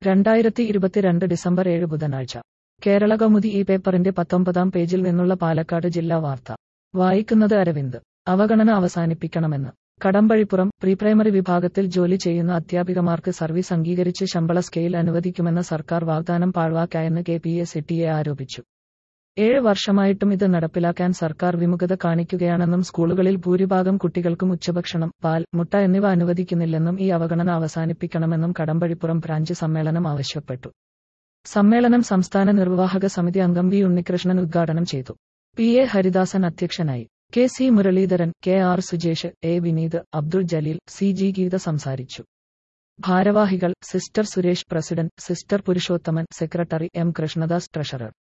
രണ്ടായിരത്തി ഇരുപത്തിരണ്ട് ഡിസംബർ ഏഴ് ബുധനാഴ്ച കേരള കൗമുദി ഈ പേപ്പറിന്റെ പത്തൊമ്പതാം പേജിൽ നിന്നുള്ള പാലക്കാട് ജില്ലാ വാർത്ത വായിക്കുന്നത് അരവിന്ദ് അവഗണന അവസാനിപ്പിക്കണമെന്ന് കടമ്പഴിപ്പുറം പ്രീ പ്രൈമറി വിഭാഗത്തിൽ ജോലി ചെയ്യുന്ന അധ്യാപികമാർക്ക് സർവീസ് അംഗീകരിച്ച് ശമ്പള സ്കെയിൽ അനുവദിക്കുമെന്ന സർക്കാർ വാഗ്ദാനം പാഴ്വാക്കായെന്ന് കെ പി എസ് സിറ്റിയെ ആരോപിച്ചു ഏഴ് വർഷമായിട്ടും ഇത് നടപ്പിലാക്കാൻ സർക്കാർ വിമുഖത കാണിക്കുകയാണെന്നും സ്കൂളുകളിൽ ഭൂരിഭാഗം കുട്ടികൾക്കും ഉച്ചഭക്ഷണം പാൽ മുട്ട എന്നിവ അനുവദിക്കുന്നില്ലെന്നും ഈ അവഗണന അവസാനിപ്പിക്കണമെന്നും കടമ്പഴിപ്പുറം ബ്രാഞ്ച് സമ്മേളനം ആവശ്യപ്പെട്ടു സമ്മേളനം സംസ്ഥാന നിർവാഹക സമിതി അംഗം വി ഉണ്ണികൃഷ്ണൻ ഉദ്ഘാടനം ചെയ്തു പി എ ഹരിദാസൻ അധ്യക്ഷനായി K C Muraleedharan K R Sujesh A Vineeth Abdul Jaleel C G Geetha സംസാരിച്ചു ഭാരവാഹികൾ sister Suresh president sister Purushothaman secretary M Krishnadas treasurer